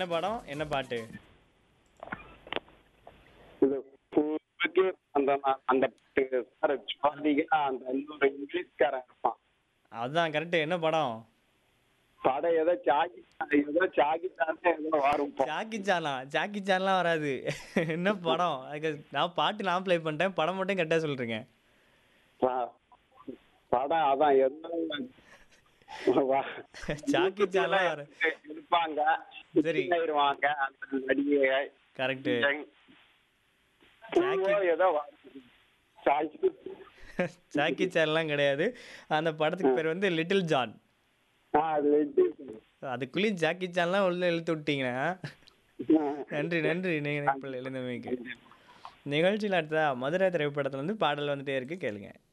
என்ன படம் என்ன பாட்டு இது பூவுக்கு அந்த அந்த சார் ஜாலியா அந்த இன்னொரு இங்கிலீஷ்காரன் இருப்பான் அதுதான் கரெக்ட் என்ன படம் படம் ஏதோ சாகி ஏதோ சாகித்தானே ஏதோ வரும் பா. ஜாக்கி சானா ஜாக்கி சான்லாம் வராது என்ன படம் அதுக்கு நான் பாட்டு நான் ப்ளே பண்ணிட்டேன் படம் மட்டும் கரெக்டாக சொல்றீங்க பா- படம் அதான் எதோ வா- ஜாக்கி சான்லாம் வர இருப்பாங்க சரி. ஆயிருவாங்க அந்த நடிகை கரெக்ட் பூவோ ஏதோ வரும். சாகி ஜாக்கி சான்லாம் கிடையாது அந்த படத்துக்கு பேர் வந்து லிட்டில் ஜான் ஆ, அது வெட்டி அதுக்குள்ளேயும் ஜாக்கி சான்லாம் உள்ள இழுத்து விட்டீங்கன்னா நன்றி நன்றி நீங்கள் எழுந்தமைக்கு நிகழ்ச்சியில் அடுத்ததா மதுரை திரைப்படத்துல வந்து பாடல் வந்துட்டே இருக்கு கேளுங்க